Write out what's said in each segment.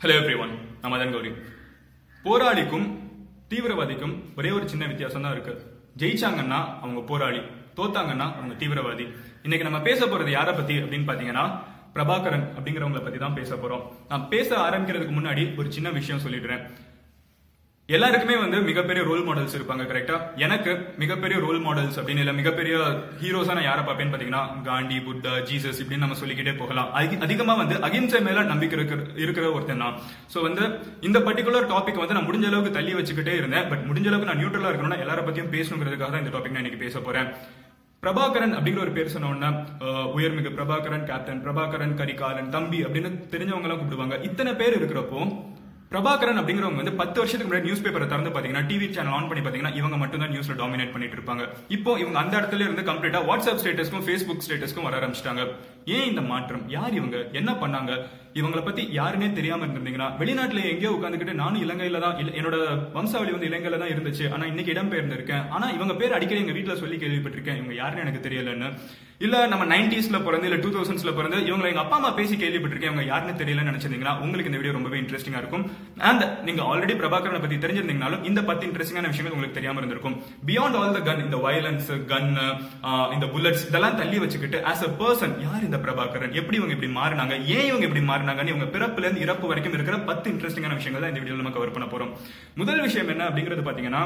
hello every one நான் மதன் கௌரி போராளிக்கும் தீவிரவாதிக்கும் ஒரே ஒரு சின்ன வித்தியாசம் தான் இருக்கு ஜெயிச்சாங்கன்னா அவங்க போராளி தோத்தாங்கன்னா அவங்க தீவிரவாதி இன்னைக்கு நம்ம பேச போறது யாரை பத்தி அப்படின்னு பாத்தீங்கன்னா பிரபாகரன் அப்படிங்கிறவங்கள பத்தி தான் பேச போறோம் நான் பேச ஆரம்பிக்கிறதுக்கு முன்னாடி ஒரு சின்ன விஷயம் சொல்லிடுறேன் எல்லாருக்குமே வந்து மிகப்பெரிய ரோல் மாடல்ஸ் இருப்பாங்க கரெக்டா எனக்கு மிகப்பெரிய ரோல் மாடல்ஸ் அப்படின்னு இல்ல மிகப்பெரிய ஹீரோஸா நான் யாரை பார்ப்பேன்னு பாத்தீங்கன்னா காந்தி புத்தா ஜீசஸ் இப்படின்னு நம்ம சொல்லிக்கிட்டே போகலாம் அதிக- அதிகமா வந்து அகிம்சை மேல நம்பிக்கை இருக்கிற இருக்கிற ஒருத்தன் தான் சோ வந்து இந்த பர்டிகுலர் டாபிக் வந்து நான் முடிஞ்ச அளவுக்கு தள்ளி வச்சுக்கிட்டே இருந்தேன் பட் முடிஞ்ச அளவுக்கு நான் நியூட்ரலா இருக்கணும்னா எல்லார பத்தியும் பேசணுங்கிறதுக்காக தான் இந்த டாபிக் நான் இன்னைக்கு பேச போறேன் பிரபாகரன் அப்படிங்கிற ஒரு பேர் சொன்ன உடனே அஹ், உயர்மிகு பிரபாகரன் கேப்டன் பிரபாகரன் கரிகாலன் தம்பி அப்படின்னு தெரிஞ்சவங்க எல்லாம் கூப்பிடுவாங்க இத்தனை பேர் இருக்கிறப்போ பிரபாகரன் அப்படிங்கிறவங்க வந்து பத்து வருஷத்துக்கு முன்னாடி நியூஸ் பேப்பரை திறந்து பாத்தீங்கன்னா டிவி சேனல் ஆன் பண்ணி பாத்தீங்கன்னா இவங்க மட்டும் தான் நியூஸ்ல டாமினேட் பண்ணிட்டு இருப்பாங்க இப்போ இவங்க அந்த இடத்துல இருந்து கம்ப்ளீட்டா வாட்ஸ்அப் ஸ்டேட்டஸ்க்கும் ஃபேஸ்புக் ஸ்டேட்டஸ்க்கும் வர ஆரம்பிச்சிட்டாங்க ஏன் இந்த மாற்றம் யார் இவங்க என்ன பண்ணாங்க இவங்கள பத்தி யாருன்னே தெரியாம இருந்திருந்தீங்கன்னா வெளிநாட்டுல எங்கேயோ உட்காந்துக்கிட்டு நானும் இலங்கையில தான் இல்ல- என்னோட வம்சாவளி வந்து இலங்கையில தான் இருந்துச்சு ஆனா இன்னைக்கு இடம் பெயர்ந்திருக்கேன் ஆனா இவங்க பேர் அடிக்கடி எங்க வீட்ல சொல்லி கேள்விப்பட்டிருக்கேன் இவங்க யாருன்னு எனக்கு தெரியலன்னு இல்ல நம்ம நைன்டிஸ்ல பிறந்து இல்ல டூ தௌசண்ட்ஸ்ல பிறந்து இவங்க எங்க அப்பா அம்மா பேசி கேள்விப்பட்டிருக்கேன் இவங்க யாருன்னு தெரியலன்னு நினைச்சிருந்தீங்கன்னா உங்களுக்கு இந்த வீடியோ ரொம்பவே இன்ட்ரெஸ்டிங்கா இருக்கும் அண்ட் நீங்க ஆல்ரெடி பிரபாகரனை பத்தி தெரிஞ்சிருந்தீங்கனாலும் இந்த பத்தி இன்ட்ரெஸ்டிங்கான விஷயங்கள் உங்களுக்கு தெரியாம இருந்திருக்கும் பியாண்ட் ஆல் த கன் இந்த வயலன்ஸ் கன் இந்த புல்லட்ஸ் இதெல்லாம் தள்ளி வச்சுக்கிட்டு ஆஸ் அ பர்சன் யார் இந்த பிரபாகரன் எப்படி இவங்க இப்படி மாறினாங்க ஏன் இவங்க இப்படி மாறினாங்கன்னு இவங்க பிறப்புல இருந்து இறப்பு வரைக்கும் இருக்கிற பத்து இன்ட்ரெஸ்டிங்கான விஷயங்கள் தான் இந்த வீடியோல நம்ம கவர் பண்ண போறோம் முதல் விஷயம் என்ன அப்படிங்கிறது பாத்தீங்கன்னா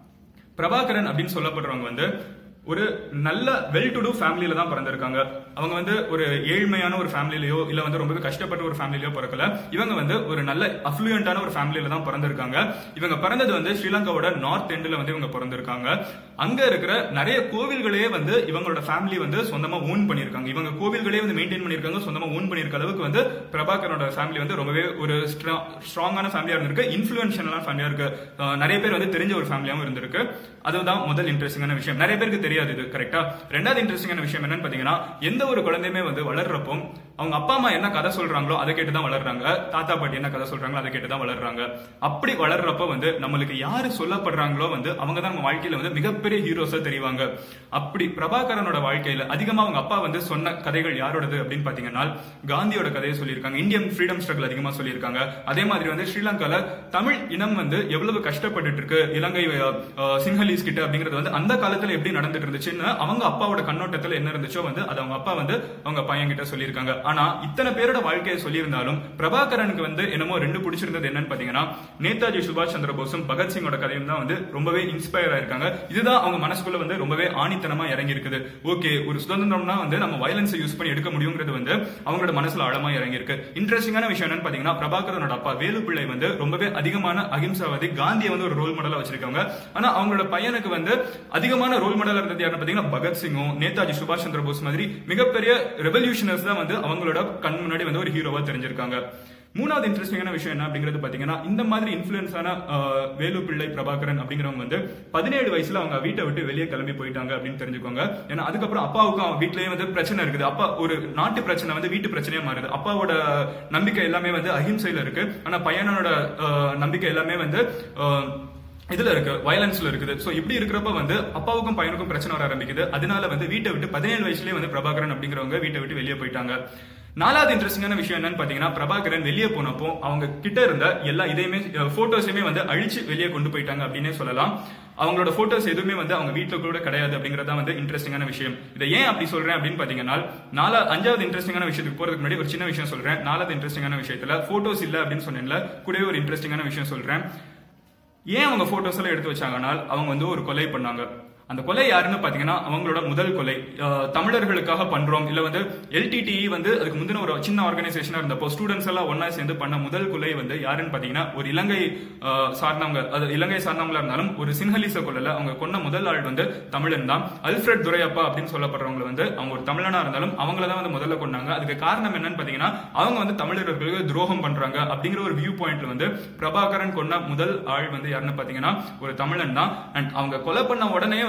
பிரபாகரன் அப்படின்னு சொல்லப்படுறவங்க வந்து ஒரு நல்ல வெல் டு டூ ஃபேமிலியில தான் பிறந்திருக்காங்க அவங்க வந்து ஒரு ஏழ்மையான ஒரு ஃபேமிலிலயோ இல்ல வந்து ரொம்பவே கஷ்டப்பட்ட ஒரு ஃபேமிலிலயோ பிறக்கல இவங்க வந்து ஒரு நல்ல அஃப்ளூயண்டான ஒரு ஃபேமிலியில தான் பிறந்திருக்காங்க இவங்க பிறந்தது வந்து ஸ்ரீலங்காவோட நார்த் எண்ட்ல வந்து இவங்க பிறந்திருக்காங்க அங்க இருக்கிற நிறைய கோவில்களே வந்து இவங்களோட ஃபேமிலி வந்து சொந்தமா ஓன் பண்ணிருக்காங்க இவங்க கோவில்களே வந்து மெயின்டைன் பண்ணிருக்காங்க சொந்தமா ஓன் பண்ணிருக்க அளவுக்கு வந்து பிரபாகரனோட ஃபேமிலி வந்து ரொம்பவே ஒரு ஸ்ட்ராங்கான ஃபேமிலியா இருந்திருக்கு இன்ஃபுளுன்ஷியலான ஃபேமிலியா இருக்கு அஹ் நிறைய பேர் வந்து தெரிஞ்ச ஒரு ஃபேமிலியாவும் இருந்திருக்கு அதுதான் முதல் இன்ட்ரெஸ்டிங்கான விஷயம் நிறைய பேருக்கு தெரியாது இது கரெக்டா ரெண்டாவது இன்ட்ரெஸ்டிங்கான விஷயம் என்னன்னு பாத்தீங்கன்னா எந்த ஒரு குழந்தையுமே வந்து வளர்றப்போ அவங்க அப்பா அம்மா என்ன கதை சொல்றாங்களோ அதை கேட்டு தான் வளர்றாங்க தாத்தா பாட்டி என்ன கதை சொல்றாங்களோ அதை கேட்டு தான் வளர்றாங்க அப்படி வளர்றப்ப வந்து நம்மளுக்கு யாரு சொல்லப்படுறாங்களோ வந்து அவங்க தான் நம்ம வாழ்க்கையில வந்து மிகப்பெரிய ஹீரோஸா தெரிவாங்க அப்படி பிரபாகரனோட வாழ்க்கையில அதிகமா அவங்க அப்பா வந்து சொன்ன கதைகள் யாரோடது அப்படின்னு பாத்தீங்கன்னா காந்தியோட கதையை சொல்லியிருக்காங்க இந்தியன் ஃப்ரீடம் ஸ்ட்ரகிள் அதிகமா சொல்லியிருக்காங்க அதே மாதிரி வந்து ஸ்ரீலங்கால தமிழ் இனம் வந்து எவ்வளவு கஷ்டப்பட்டுட்டு இருக்கு இலங்கை அஹ், சிங்களீஸ் கிட்ட அப்படிங்கிறது வந்து அந்த காலத்துல எப்படி நடந்துட்டு இருந்துச்சுன்னு அவங்க அப்பாவோட கண்ணோட்டத்துல என்ன இருந்துச்சோ வந்து அது அவங்க அப்பா வந்து அவங்க பையன் கிட்ட சொல்லியிருக்காங்க ஆனா இத்தனை பேரோட வாழ்க்கையை சொல்லியிருந்தாலும் பிரபாகரனுக்கு வந்து என்னமோ ரெண்டு பிடிச்சிருந்தது என்னன்னு பாத்தீங்கன்னா நேதாஜி சுபாஷ் சந்திர போஸும் பகத்சிங்கோட கதையும் தான் வந்து ரொம்பவே இன்ஸ்பயர் ஆயிருக்காங்க இதுதான் அவங்க மனசுக்குள்ள வந்து ரொம்பவே ஆணித்தனமா இறங்கி இருக்குது ஓகே ஒரு சுதந்திரம்னா வந்து நம்ம வயலன்ஸை யூஸ் பண்ணி எடுக்க முடியுங்கிறது வந்து அவங்களோட மனசுல ஆழமா இறங்கி இருக்கு இன்ட்ரெஸ்டிங்கான விஷயம் என்னன்னு பாத்தீங்கன்னா பிரபாகரனோட அப்பா வேலு பிள்ளை வந்து ரொம்பவே அதிகமான அகிம்சாவாதி காந்தியை வந்து ஒரு ரோல் மாடலா வச்சிருக்காங்க ஆனா அவங்களோட பையனுக்கு வந்து அதிகமான ரோல் மாடலா இருந்தது யாருன்னு பாத்தீங்கன்னா பகத்சிங்கும் நேதாஜி சுபாஷ் சந்திர போஸ் மாதிரி மிகப்பெரிய ரெவல்யூஷனர்ஸ் தான் வந்து அவங்களோட கண் முன்னாடி வந்து ஒரு ஹீரோவா தெரிஞ்சிருக்காங்க மூணாவது இன்ட்ரெஸ்டிங்கான விஷயம் என்ன அப்படிங்கிறது பாத்தீங்கன்னா இந்த மாதிரி இன்ஃபுளுன்ஸான வேலு பிள்ளை பிரபாகரன் அப்படிங்கிறவங்க வந்து பதினேழு வயசுல அவங்க வீட்டை விட்டு வெளியே கிளம்பி போயிட்டாங்க அப்படின்னு தெரிஞ்சுக்கோங்க ஏன்னா அதுக்கப்புறம் அப்பாவுக்கும் அவன் வீட்லயே வந்து பிரச்சனை இருக்குது அப்பா ஒரு நாட்டு பிரச்சனை வந்து வீட்டு பிரச்சனையா மாறுது அப்பாவோட நம்பிக்கை எல்லாமே வந்து அஹிம்சையில இருக்கு ஆனா பையனோட அஹ், நம்பிக்கை எல்லாமே வந்து அஹ், இதுல இருக்கு வயலன்ஸ்ல இருக்குது சோ இப்படி இருக்கிறப்ப வந்து அப்பாவுக்கும் பையனுக்கும் பிரச்சனை வர ஆரம்பிக்குது அதனால வந்து வீட்டை விட்டு பதினேழு வயசுலயே வந்து பிரபாகரன் அப்படிங்கிறவங்க வீட்டை விட்டு வெளியே போயிட்டாங்க நாலாவது இன்ட்ரெஸ்டிங்கான விஷயம் என்னன்னு பாத்தீங்கன்னா பிரபாகரன் வெளியே போனப்போ அவங்க கிட்ட இருந்த எல்லா இதையுமே போட்டோஸையுமே வந்து அழிச்சு வெளியே கொண்டு போயிட்டாங்க அப்படின்னே சொல்லலாம் அவங்களோட போட்டோஸ் எதுவுமே வந்து அவங்க வீட்டுல கூட கிடையாது அப்படிங்கறதா வந்து இன்ட்ரெஸ்டிங்கான விஷயம் இதை ஏன் அப்படி சொல்றேன் அப்படின்னு பாத்தீங்கன்னா நாலா அஞ்சாவது இன்ட்ரெஸ்டிங்கான விஷயத்துக்கு போறதுக்கு முன்னாடி ஒரு சின்ன விஷயம் சொல்றேன் நாலாவது இன்ட்ரெஸ்டிங்கான விஷயத்துல போட்டோஸ் இல்ல அப்படின்னு சொன்னேன்ல கூடவே ஒரு இன்ட்ரெஸ்டிங்கான விஷயம் சொல்றேன் ஏன் அவங்க போட்டோஸ் எல்லாம் எடுத்து வச்சாங்கன்னா அவங்க வந்து ஒரு கொலை பண்ணாங்க அந்த கொலை யாருன்னு பாத்தீங்கன்னா அவங்களோட முதல் கொலை அஹ், தமிழர்களுக்காக பண்றோம் இல்ல வந்து எல்டிடி வந்து அதுக்கு முந்தின ஒரு சின்ன ஆர்கனைசேஷனா இருந்தப்போ ஸ்டூடெண்ட்ஸ் எல்லாம் ஒன்னா சேர்ந்து பண்ண முதல் கொலை வந்து யாருன்னு பாத்தீங்கன்னா ஒரு இலங்கை அஹ், சார்ந்தவங்க அது இலங்கை சார்ந்தவங்களா இருந்தாலும் ஒரு சின்ஹலிச கொல்லல அவங்க கொன்ன முதல் ஆள் வந்து தமிழன் தான் அல்ஃபிரட் துரையப்பா அப்படின்னு சொல்லப்படுறவங்க வந்து அவங்க ஒரு தமிழனா இருந்தாலும் அவங்கள தான் வந்து முதல்ல கொண்டாங்க அதுக்கு காரணம் என்னன்னு பாத்தீங்கன்னா அவங்க வந்து தமிழர்களுக்கு துரோகம் பண்றாங்க அப்படிங்கிற ஒரு வியூ பாயிண்ட்ல வந்து பிரபாகரன் கொன்ன முதல் ஆள் வந்து யாருன்னு பாத்தீங்கன்னா ஒரு தமிழன் தான் அண்ட் அவங்க கொலை பண்ண உடனே வந்து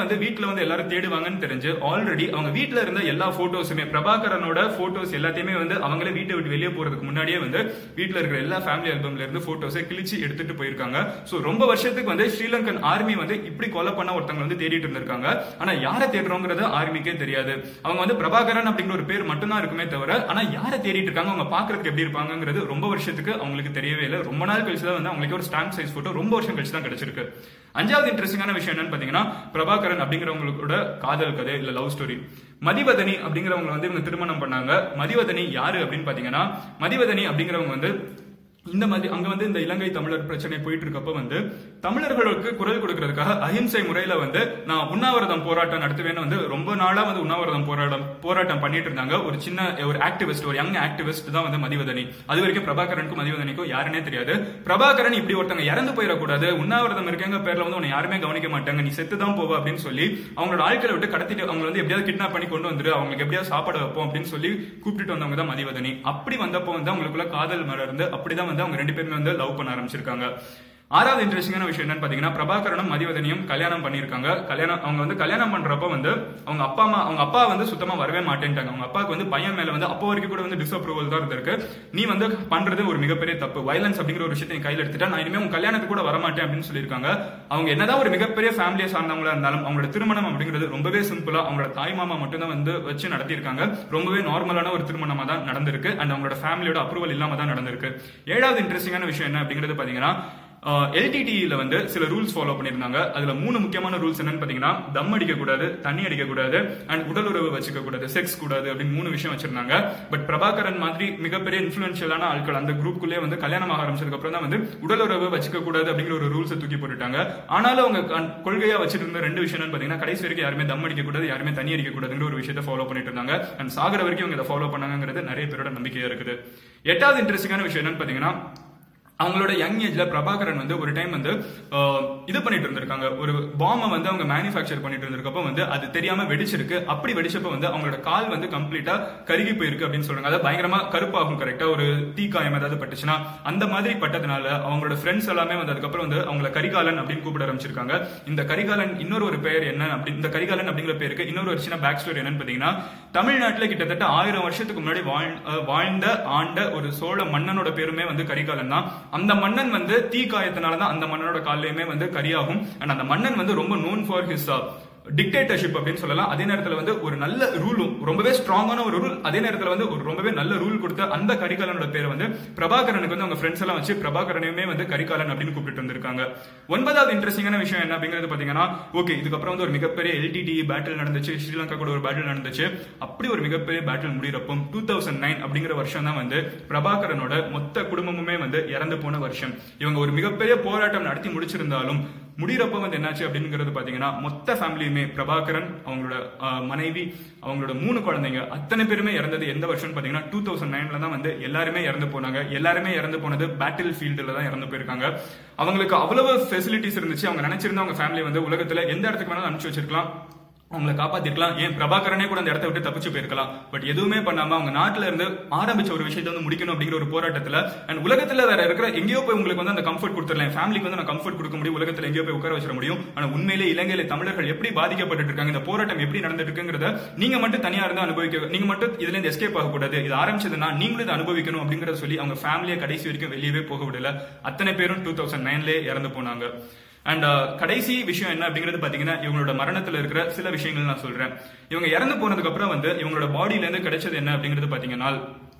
வந்து வீட்ல வந்து எல்லாரும் தேடுவாங்கன்னு தெரிஞ்சு ஆல்ரெடி அவங்க வீட்ல இருந்த எல்லா போட்டோஸுமே பிரபாகரனோட போட்டோஸ் எல்லாத்தையுமே வந்து அவங்களே வீட்டை விட்டு வெளியே போறதுக்கு முன்னாடியே வந்து வீட்ல இருக்கிற எல்லா ஃபேமிலி ஆல்பம்ல இருந்து போட்டோஸை கிழிச்சு எடுத்துட்டு போயிருக்காங்க சோ ரொம்ப வருஷத்துக்கு வந்து ஸ்ரீலங்கன் ஆர்மி வந்து இப்படி கொலை பண்ண ஒருத்தவங்க வந்து தேடிட்டு இருந்திருக்காங்க ஆனா யாரை தேடுறோங்கிறது ஆர்மிக்கே தெரியாது அவங்க வந்து பிரபாகரன் அப்படிங்கிற ஒரு பேர் மட்டும்தான் இருக்குமே தவிர ஆனா யாரை தேடிட்டு இருக்காங்க அவங்க பாக்குறதுக்கு எப்படி இருப்பாங்கிறது ரொம்ப வருஷத்துக்கு அவங்களுக்கு தெரியவே இல்லை ரொம்ப நாள் கழிச்சு தான் வந்து அவங்களுக்கு ஒரு ஸ்டாம்ப் சைஸ் போட்டோ ரொம்ப வருஷம் கழிச்சு தான் கிடைச்சிருக்கு அஞ்சாவது இன்ட்ரெஸ்டிங்கான விஷயம் என்னன்னு பாத்தீங்கன்னா பிரபாகரன் அப்படிங்கிறவங்களோட காதல் கதை இல்ல லவ் ஸ்டோரி மதிவதனி அப்படிங்கிறவங்க வந்து இவங்க திருமணம் பண்ணாங்க மதிவதனி யாரு அப்படின்னு பாத்தீங்கன்னா மதிவதனி அப்படிங்கிறவங்க வந்து இந்த மாதிரி அங்க வந்து இந்த இலங்கை தமிழர் பிரச்சனை போயிட்டு இருக்கப்ப வந்து தமிழர்களுக்கு குரல் கொடுக்கறதுக்காக அஹிம்சை முறையில வந்து நான் உண்ணாவிரதம் போராட்டம் நடத்துவேன்னு வந்து ரொம்ப நாளா வந்து உண்ணாவிரதம் போராட்டம் போராட்டம் பண்ணிட்டு இருந்தாங்க ஒரு சின்ன ஒரு ஆக்டிவிஸ்ட் ஒரு யங் ஆக்டிவிஸ்ட் தான் வந்து மதிவதனி அது வரைக்கும் பிரபாகரனுக்கும் மதிவதனிக்கும் யாருன்னே தெரியாது பிரபாகரன் இப்படி ஒருத்தங்க இறந்து போயிடக்கூடாது உண்ணாவிரதம் இருக்கேங்க பேர்ல வந்து உன்னை யாருமே கவனிக்க மாட்டாங்க நீ செத்து தான் போவ அப்படின்னு சொல்லி அவங்களோட ஆட்களை விட்டு கடத்திட்டு அவங்க வந்து எப்படியாவது கிட்னாப் பண்ணி கொண்டு வந்துரு அவங்களுக்கு எப்படியாவது சாப்பாடு வைப்போம் அப்படின்னு சொல்லி கூப்பிட்டுட்டு வந்தவங்க தான் மதிவதனி அப்படி வந்தப்போ வந்து அவங்களுக்குள்ள காதல் மலர்ந்து அப்படிதான் வந்து அவங்க ரெண்டு பேருமே வந்து லவ் பண்ண ஆரம்பிச்சிருக்காங்க ஆறாவது இன்ட்ரெஸ்டிங்கான விஷயம் என்னன்னு பாத்தீங்கன்னா பிரபாகரனும் மதிவதனியும் கல்யாணம் பண்ணிருக்காங்க கல்யாணம் அவங்க வந்து கல்யாணம் பண்றப்ப வந்து அவங்க அப்பா அம்மா அவங்க அப்பா வந்து சுத்தமா வரவே மாட்டேன்ட்டாங்க அவங்க அப்பாவுக்கு வந்து பையன் மேல வந்து அப்போ வரைக்கும் கூட வந்து டிஸ்அப்ரூவல் தான் இருந்திருக்கு நீ வந்து பண்றது ஒரு மிகப்பெரிய தப்பு வயலன்ஸ் அப்படிங்கிற ஒரு விஷயத்தை நீ கையில எடுத்துட்டா நான் இனிமே உங்க கல்யாணத்துக்கு கூட வரமாட்டேன் அப்படின்னு சொல்லியிருக்காங்க அவங்க என்னதான் ஒரு மிகப்பெரிய ஃபேமிலியை சார்ந்தவங்களா இருந்தாலும் அவங்களோட திருமணம் அப்படிங்கிறது ரொம்பவே சிம்பிளா அவங்களோட தாய் மாமா மட்டும்தான் வந்து வச்சு நடத்தியிருக்காங்க ரொம்பவே நார்மலான ஒரு திருமணமா தான் நடந்திருக்கு அண்ட் அவங்களோட ஃபேமிலியோட அப்ரூவல் இல்லாம தான் நடந்திருக்கு ஏழாவது இன்ட்ரெஸ்டிங்கான விஷயம் என்ன அப்படிங்கிறது பாத்தீங்கன்னா எல்டிடியில வந்து சில ரூல்ஸ் ஃபாலோ பண்ணியிருந்தாங்க அதுல மூணு முக்கியமான ரூல்ஸ் என்னன்னு பாத்தீங்கன்னா தம் அடிக்க கூடாது தண்ணி அடிக்க கூடாது அண்ட் உடல் உறவு வச்சுக்க கூடாது செக்ஸ் கூடாது அப்படின்னு மூணு விஷயம் வச்சிருந்தாங்க பட் பிரபாகரன் மாதிரி மிகப்பெரிய இன்ஃபுளுன்ஷியலான ஆட்கள் அந்த குரூப்புக்குள்ளே வந்து கல்யாணம் ஆக ஆரம்பிச்சதுக்கு அப்புறம் தான் வந்து உடல் உறவு வச்சுக்க கூடாது அப்படிங்கிற ஒரு ரூல்ஸை தூக்கி போட்டுட்டாங்க ஆனாலும் அவங்க கண்- கொள்கையா வச்சிட்டு இருந்த ரெண்டு விஷயம் என்னன்னு பாத்தீங்கன்னா கடைசி வரைக்கும் யாருமே தம் அடிக்க கூடாது யாருமே தண்ணி அடிக்க கூடாதுங்கிற ஒரு விஷயத்தை ஃபாலோ பண்ணிட்டு இருந்தாங்க அண்ட் சாகர வரைக்கும் அவங்க இதை ஃபாலோ பண்ணாங்கிறது நிறைய பேரோட நம்பிக்கையா இருக்குது எட்டாவது இன்ட்ரெஸ்டிங்கான விஷயம் என்னன்னு பாத்தீங்கன்னா அவங்களோட யங் ஏஜ்ல பிரபாகரன் வந்து ஒரு டைம் வந்து ஆஹ், இது பண்ணிட்டு இருந்திருக்காங்க ஒரு பாம்பை வந்து அவங்க மேனுஃபேக்சர் பண்ணிட்டு இருந்திருக்கப்ப வந்து அது தெரியாம வெடிச்சிருக்கு அப்படி வெடிச்சப்ப வந்து அவங்களோட கால் வந்து கம்ப்ளீட்டா கருகி போயிருக்கு அப்படின்னு சொல்றாங்க அதாவது பயங்கரமா கருப்பாகும் கரெக்டா ஒரு தீக்காயம் ஏதாவது பட்டுச்சுன்னா அந்த மாதிரி பட்டதுனால அவங்களோட ஃப்ரெண்ட்ஸ் எல்லாமே வந்து அதுக்கப்புறம் வந்து அவங்கள கரிகாலன் அப்படின்னு கூப்பிட ஆரம்பிச்சிருக்காங்க இந்த கரிகாலன் இன்னொரு ஒரு பெயர் என்ன அப்படி இந்த கரிகாலன் அப்படிங்கிற பேருக்கு இன்னொரு ஒரு சின்ன பேக் ஸ்டோரி என்னன்னு பாத்தீங்கன்னா தமிழ்நாட்டுல கிட்டத்தட்ட ஆயிரம் வருஷத்துக்கு முன்னாடி வாழ்- அஹ் வாழ்ந்த ஆண்ட ஒரு சோழ மன்னனோட பேருமே வந்து கரிகாலன் தான் அந்த மன்னன் வந்து தீ காயத்தினால தான் அந்த மன்னனோட காலையுமே வந்து கரியாகும் அண்ட் அந்த மன்னன் வந்து ரொம்ப நோன் ஃபார் ஹிஸ் டிக்டேட்டர்ஷிப் அப்படின்னு சொல்லலாம் அதே நேரத்துல வந்து ஒரு நல்ல ரூலும் ரொம்பவே ஸ்ட்ராங்கான ஒரு ரூல் அதே நேரத்துல வந்து ஒரு ரொம்பவே நல்ல ரூல் கொடுத்த அந்த கரிகாலனோட பேரை வந்து பிரபாகரனுக்கு வந்து அவங்க ஃப்ரெண்ட்ஸ் எல்லாம் வச்சு பிரபாகரனையுமே வந்து கரிகாலன் அப்படின்னு கூப்பிட்டு வந்திருக்காங்க ஒன்பதாவது இன்ட்ரெஸ்டிங்கான விஷயம் என்ன அப்படிங்கிறது பாத்தீங்கன்னா ஓகே இதுக்கப்புறம் வந்து ஒரு மிகப்பெரிய எல்டிடி பேட்டில் நடந்துச்சு ஸ்ரீலங்கா கூட ஒரு பேட்டில் நடந்துச்சு அப்படி ஒரு மிகப்பெரிய பேட்டில் முடிகிறப்போ டூ தௌசண்ட் நைன் அப்படிங்கிற வருஷம் தான் வந்து பிரபாகரனோட மொத்த குடும்பமுமே வந்து இறந்து போன வருஷம் இவங்க ஒரு மிகப்பெரிய போராட்டம் நடத்தி முடிச்சிருந்தாலும் முடிகிறப்ப வந்து என்னாச்சு அப்படிங்கிறது பாத்தீங்கன்னா மொத்த ஃபேமிலியுமே பிரபாகரன் அவங்களோட ஆஹ், மனைவி அவங்களோட மூணு குழந்தைங்க அத்தனை பேருமே இறந்தது எந்த வருஷம் பாத்தீங்கன்னா டூ தௌசண்ட் நைன்ல தான் வந்து எல்லாருமே இறந்து போனாங்க எல்லாருமே இறந்து போனது பேட்டில் ஃபீல்டுல தான் இறந்து போயிருக்காங்க அவங்களுக்கு அவ்வளவு ஃபெசிலிட்டிஸ் இருந்துச்சு அவங்க நினைச்சிருந்தா அவங்க ஃபேமிலி வந்து உலகத்துல எந்த இடத்துக்கு வேணாலும் அனுப்பிச்சு வச்சிருக்கலாம் அவங்கள காப்பாத்திருக்கலாம் ஏன் பிரபாகரனே கூட அந்த இடத்த விட்டு தப்பிச்சு போயிருக்கலாம் பட் எதுவுமே பண்ணாம அவங்க நாட்டுல இருந்து ஆரம்பிச்ச ஒரு விஷயத்தை வந்து முடிக்கணும் அப்படிங்கிற ஒரு போராட்டத்துல அண்ட் உலகத்துல வேற இருக்கிற எங்கேயோ போய் உங்களுக்கு வந்து அந்த கம்ஃபர்ட் கொடுத்துடலாம் ஃபேமிலிக்கு வந்து நான் கம்ஃபர்ட் கொடுக்க முடியும் உலகத்துல எங்கேயோ போய் உட்கார வச்சிட முடியும் ஆனா உண்மையிலே இலங்கையில தமிழர்கள் எப்படி பாதிக்கப்பட்டு இருக்காங்க இந்த போராட்டம் எப்படி நடந்துட்டு இருக்குங்கிறத நீங்க மட்டும் தனியா இருந்து அனுபவிக்க நீங்க மட்டும் இதுல இருந்து எஸ்கேப் ஆகக்கூடாது இது ஆரம்பிச்சதுன்னா நீங்களும் இதை அனுபவிக்கணும் அப்படிங்கறத சொல்லி அவங்க ஃபேமிலியை கடைசி வரைக்கும் வெளியவே போக விடல அத்தனை பேரும் டூ தௌசண்ட் நைன்லேயே இறந்து போனாங்க அண்ட் கடைசி விஷயம் என்ன அப்படிங்கிறது பாத்தீங்கன்னா இவங்களோட மரணத்துல இருக்கிற சில விஷயங்கள் நான் சொல்றேன் இவங்க இறந்து போனதுக்கு அப்புறம் வந்து இவங்களோட பாடியில இருந்து கிடைச்சது என்ன அப்படிங்கிறது பாத்தீங்கன்னா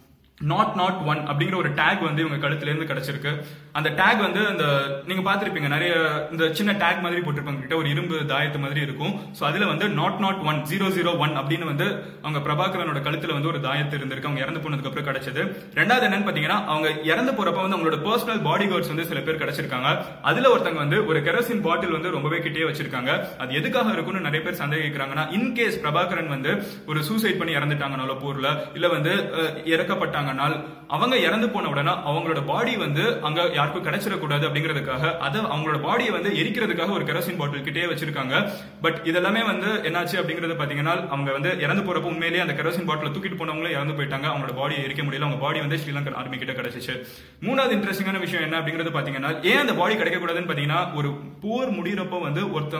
நாட் நாட் ஒன் அப்படிங்கிற ஒரு டேக் வந்து இவங்க கழுத்துல இருந்து கிடைச்சிருக்கு அந்த டேக் வந்து அந்த நீங்க பாத்திருப்பீங்க நிறைய இந்த சின்ன டேக் மாதிரி போட்டிருப்பாங்க கிட்ட ஒரு இரும்பு தாயத்து மாதிரி இருக்கும் சோ அதுல வந்து not not one zero zero one அப்படின்னு வந்து அவங்க பிரபாகரனோட கழுத்துல வந்து ஒரு தாயத்து இருந்திருக்கு அவங்க இறந்து போனதுக்கு அப்புறம் கிடைச்சது ரெண்டாவது என்னன்னு பாத்தீங்கன்னா அவங்க இறந்து போறப்ப வந்து அவங்களோட பர்சனல் பாடி கார்ட்ஸ் வந்து சில பேர் கிடைச்சிருக்காங்க அதுல ஒருத்தங்க வந்து ஒரு கெரோசின் பாட்டில் வந்து ரொம்பவே கிட்டே வச்சிருக்காங்க அது எதுக்காக இருக்கும்னு நிறைய பேர் சந்தேகிக்கிறாங்கன்னா இன்கேஸ் பிரபாகரன் வந்து ஒரு சூசைட் பண்ணி இறந்துட்டாங்கனால போர்ல இல்ல வந்து அஹ், இறக்கப்பட்டாங்கனால் அவங்க இறந்து போன உடனே அவங்களோட பாடி வந்து அங்க யாருக்கும் கிடைச்சிடக்கூடாது அப்படிங்கிறதுக்காக அதை அவங்களோட பாடியை வந்து எரிக்கிறதுக்காக ஒரு கெரோசின் பாட்டில் கிட்டே வச்சிருக்காங்க பட் இதெல்லாமே வந்து என்னாச்சு அப்படிங்கறது பாத்தீங்கன்னா அவங்க வந்து இறந்து போறப்ப உண்மையிலேயே அந்த கெரோசின் பாட்டில் தூக்கிட்டு போனவங்களே இறந்து போயிட்டாங்க அவங்களோட பாடியை எரிக்க முடியல அவங்க பாடி வந்து ஸ்ரீலங்கன் ஆர்மி கிட்ட கிடைச்சிச்சு மூணாவது இன்ட்ரெஸ்டிங்கான விஷயம் என்ன அப்படிங்கிறது பாத்தீங்கன்னா ஏன் அந்த பாடி கிடைக்க கூடாதுன்னு பாத்தீங்கன்னா ஒரு போர் முடியறப்போ வந்து ஒருத்தவங்க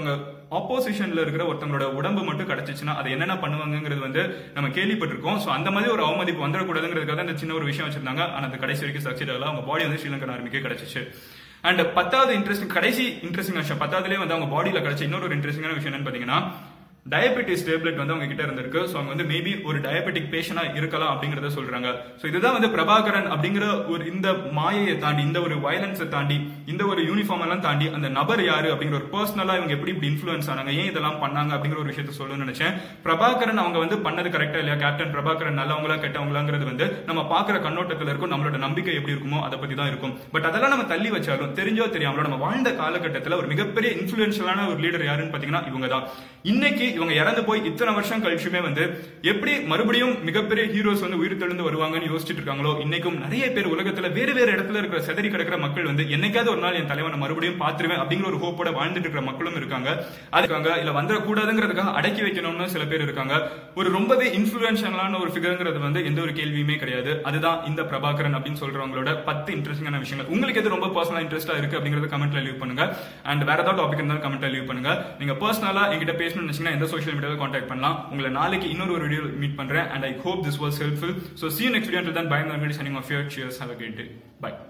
ஆப்போசிஷன்ல இருக்கிற ஒருத்தவங்களோட உடம்பு மட்டும் கிடைச்சிச்சுன்னா அதை என்னென்ன பண்ணுவாங்கங்கிறது வந்து நம்ம கேள்விப்பட்டிருக்கோம் ஸோ அந்த மாதிரி ஒரு அவமதிப்பு வந்துடக்கூடாதுங்கிறதுக்காக இந்த சின்ன ஒரு விஷயம் வச்சிருந்தாங்க ஆனா அந்த கடைசி வரைக்கும் சக்சீட் ஆகல அவங்க பாடி வந்து ஸ்ரீலங்கன் ஆர்மிக்கு கிடைச்சிச்சு அண்ட் பத்தாவது இன்ட்ரெஸ்டிங் கடைசி இன்ட்ரெஸ்டிங் விஷயம் பத்தாவதுலேயே வந்து அவங்க பாடியில கிடைச்ச இன்னொரு ஒரு இன்ட்ரெஸ்டிங்கான விஷயம் என்னன்னு பாத்தீங்கன்னா டயபெட்டிஸ் டேப்லெட் வந்து அவங்க கிட்ட இருந்திருக்கு ஸோ அவங்க வந்து மேபி ஒரு டயபெட்டிக் பேஷனா இருக்கலாம் அப்படிங்கறத சொல்றாங்க ஸோ இதுதான் வந்து பிரபாகரன் அப்படிங்கிற ஒரு இந்த மாயையை தாண்டி இந்த ஒரு வயலன்ஸை தாண்டி இந்த ஒரு யூனிஃபார்ம் எல்லாம் தாண்டி அந்த நபர் யாரு அப்படிங்கிற ஒரு பர்சனலா இவங்க எப்படி இப்படி இன்ஃபுளுன்ஸ் ஆனாங்க ஏன் இதெல்லாம் பண்ணாங்க அப்படிங்கிற ஒரு விஷயத்த சொல்லணும்னு நினைச்சேன் பிரபாகரன் அவங்க வந்து பண்ணது கரெக்டா இல்லையா கேப்டன் பிரபாகரன் நல்லவங்களா கெட்டவங்களாங்கிறது வந்து நம்ம பாக்குற கண்ணோட்டத்துல இருக்கும் நம்மளோட நம்பிக்கை எப்படி இருக்குமோ அதை பத்தி தான் இருக்கும் பட் அதெல்லாம் நம்ம தள்ளி வச்சாலும் தெரிஞ்சோ தெரியாமலோ நம்ம வாழ்ந்த காலகட்டத்தில் ஒரு மிகப்பெரிய இன்ஃபுளுன்ஷியலான ஒரு லீடர் யாருன்னு பாத்தீங்கன்னா இவங்க தான் இன்னைக்கு இவங்க இறந்து போய் இத்தனை வருஷம் கழிச்சுமே வந்து எப்படி மறுபடியும் மிகப்பெரிய ஹீரோஸ் வந்து உயிர் தெழுந்து வருவாங்கன்னு யோசிச்சுட்டு இருக்காங்களோ இன்னைக்கும் நிறைய பேர் உலகத்துல வேறு வேறு இடத்துல இருக்கிற செதறி கிடக்கிற மக்கள் வந்து என்னைக்காவது ஒரு நாள் என் தலைவனை மறுபடியும் பார்த்துருவேன் அப்படிங்கிற ஒரு ஹோப்போட வாழ்ந்துட்டு இருக்கிற மக்களும் இருக்காங்க அதுக்காக இல்ல வந்துடக்கூடாதுங்கிறதுக்காக அடக்கி வைக்கணும்னு சில பேர் இருக்காங்க ஒரு ரொம்பவே இன்ஃபுளுன்ஷியலான ஒரு ஃபிகருங்கிறது வந்து எந்த ஒரு கேள்வியுமே கிடையாது அதுதான் இந்த பிரபாகரன் அப்படின்னு சொல்றவங்களோட பத்து இன்ட்ரெஸ்டிங்கான விஷயங்கள் உங்களுக்கு எது ரொம்ப பர்சனலா இன்ட்ரெஸ்டா இருக்கு அப்படிங்கறத கமெண்ட்ல லீவ் பண்ணுங்க அண்ட் வேற ஏதாவது டாபிக் இருந்தாலும் கமெண்ட்ல லீவ் பண்ணுங்க நீங்க பர்சனலா என்கிட்ட பேசணும்னு நினைச்சீங்கன்னா எந்த சோஷியல் மீடியாவில் கான்டாக்ட் பண்ணலாம் உங்களை நாளைக்கு இன்னொரு ஒரு வீடியோ மீட் பண்றேன் and I hope this was helpful so see next video தான் bye signing off your cheers have a great day by